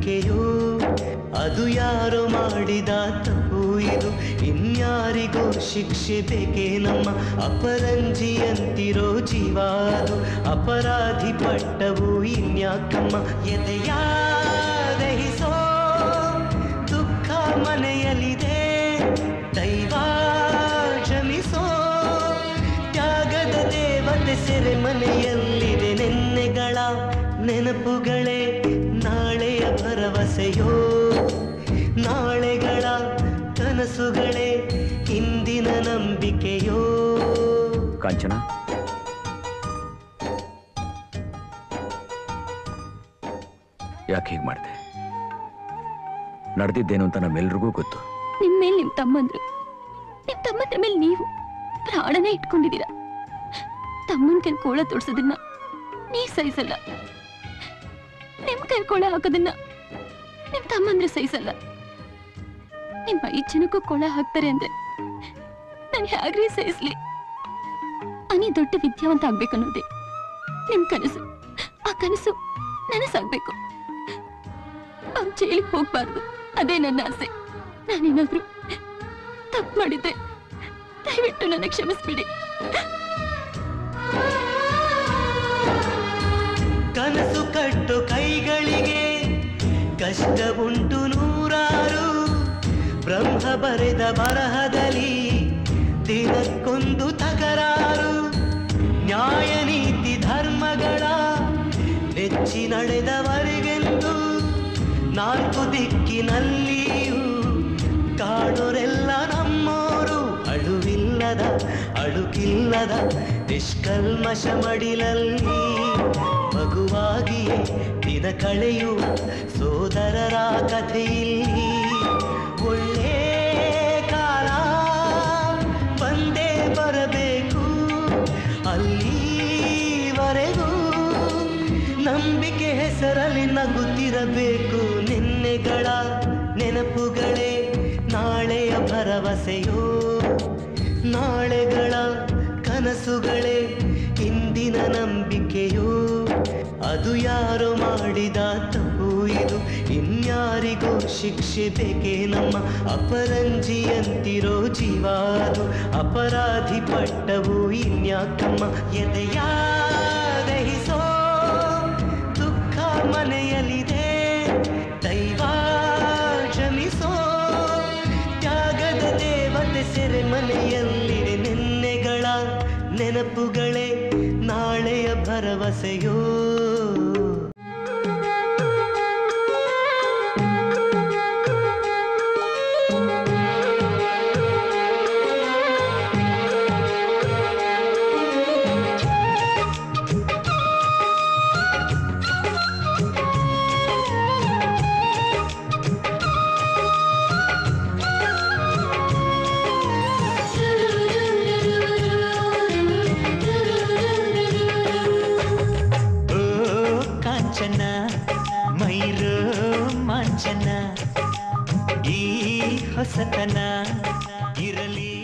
ನಂಬಿಕೆಯೋ ಅದು ಯಾರೋ ಮಾಡಿದ ತಪ್ಪು ಇದು ಇನ್ಯಾರಿಗೋ ಶಿಕ್ಷೆ ಬೇಕೇ ನಮ್ಮ ಅಪರಂಜಿಯಂತಿರೋ ಜೀವ ಅದು ಅಪರಾಧಿ ಪಟ್ಟವು ಇನ್ಯಾಕಮ್ಮ ಎದೆಯ ದಹಿಸೋ ದುಃಖ ಮನೆಯಲ್ಲಿದೆ ದೈವ ಕ್ಷಮಿಸೋ ತ್ಯಾಗದ ದೇವತೆ ಸೆರೆ ಮನೆಯಲ್ಲಿದೆ ನೆನ್ನೆಗಳ ನೆನಪುಗಳೇ ನಾಳೆಯ ಭರವಸೆಯೋ ನಾಳೆಗಳ ಕನಸುಗಳೇ ಇಂದಿನ ನಂಬಿಕೆಯೋ ಕಾಂಚನ ಯಾಕೆ ಹೀಗೆ ಮಾಡಿದೆ ನಡೆದಿದ್ದೇನು ಅಂತ ನಮ್ಮೆಲ್ರಿಗೂ ಗೊತ್ತು ನಿಮ್ ಮೇಲೆ ನಿಮ್ ತಮ್ಮಂದ್ರು ನಿಮ್ ತಮ್ಮಂದ್ರ ಮೇಲೆ ನೀವು ಪ್ರಾಣನೇ ಇಟ್ಕೊಂಡಿದ್ದೀರಾ ತಮ್ಮನ್ ಕೈ ಕೋಳ ತೋಡ್ಸೋದನ್ನ ನೀವ್ ಸಹಿಸಲ್ಲ ನಿಮ್ ಕೈ ಕೋಳ ಹಾಕೋದನ್ನ ನಿಮ್ ತಮ್ಮಂದ್ರೆ ಸಹಿಸಲ್ಲ ನಿಮ್ ಐದ್ ಜನಕ್ಕೂ ಕೋಳ ಹಾಕ್ತಾರೆ ಅಂದ್ರೆ ನಾನು ಹೇಗ್ರಿ ಸಹಿಸ್ಲಿ ಅನಿ ದೊಡ್ಡ ವಿದ್ಯಾವಂತ ಆಗ್ಬೇಕನ್ನೋದೇ ನಿಮ್ ಕನಸು ಆ ಕನಸು ನನಸಾಗ್ಬೇಕು ಅವ್ನ್ ಜೈಲಿಗೆ ಹೋಗ್ಬಾರ್ದು ಅದೇ ನನ್ನ ಆಸೆ ನಾನೇನಾದ್ರೂ ತಪ್ಪು ಮಾಡಿದ್ರೆ ದಯವಿಟ್ಟು ನನ್ನ ಕ್ಷಮಿಸ್ಬಿಡಿ ಕನಸು ಕಟ್ಟು ಕೈಗಳಿಗೆ ಕಷ್ಟ ಉಂಟು ನೂರಾರು ಬ್ರಹ್ಮ ಬರೆದ ಬರಹದಲ್ಲಿ ದಿನಕ್ಕೊಂದು ತಕರಾರು ನ್ಯಾಯ ನೀತಿ ಧರ್ಮಗಳ ನೆಚ್ಚಿ ನಡೆದವರಿಗೆಂದು ನಾಲ್ಕು ದಿಕ್ಕಿನಲ್ಲಿಯೂ ಕಾಡೋರೆಲ್ಲ ನಮ್ಮೋರು ಅಳುವಿಲ್ಲದ ಅಳುಕಿಲ್ಲದ ನಿಷ್ಕಲ್ಮಶ ಮಡಿಲಲ್ಲಿ ಮಗುವಾಗಿಯೇ ದಿನ ಕಳೆಯುವ ಸೋದರರ ಕಥೆಯಲ್ಲಿ ಒಳ್ಳೆ ಕಾಲ ಬಂದೇ ಬರಬೇಕು ಅಲ್ಲಿವರೆಗೂ ನಂಬಿಕೆ ಹೆಸರಲ್ಲಿ ನಗುತ್ತಿರಬೇಕು ನಿನ್ನೆಗಳ ನೆನಪುಗಳೇ ನಾಳೆಯ ಭರವಸೆಯೋ ನಾಳೆಗಳ ಕನಸುಗಳೇ ಇಂದಿನ ನಂಬಿಕೆಯೋ ಅದು ಯಾರೋ ಮಾಡಿದ ತಪ್ಪು ಇದು ಇನ್ಯಾರಿಗೋ ಶಿಕ್ಷೆ ಬೇಕೇ ನಮ್ಮ ಅಪರಂಜಿಯಂತಿರೋ ಜೀವ ಅದು ಅಪರಾಧಿ ಪಟ್ಟವು ಇನ್ಯಾಕಮ್ಮ ಎದೆಯ ದಹಿಸೋ ದುಃಖ ಮನೆಯಲ್ಲಿದೆ ದೈವ ಕ್ಷಮಿಸೋ ತ್ಯಾಗದ ದೇವತೆ ಸೆರೆ ಮನೆಯಲ್ಲಿದೆ ನಿನ್ನೆಗಳ ನೆನಪುಗಳೇ ನಾಳೆಯ ಭರವಸೆಯೋ ಓ ಕಾಂಚನ ಮೈರೋ ಮಾಂಚನ ಈ ಹೊಸತನ ಇರಲಿ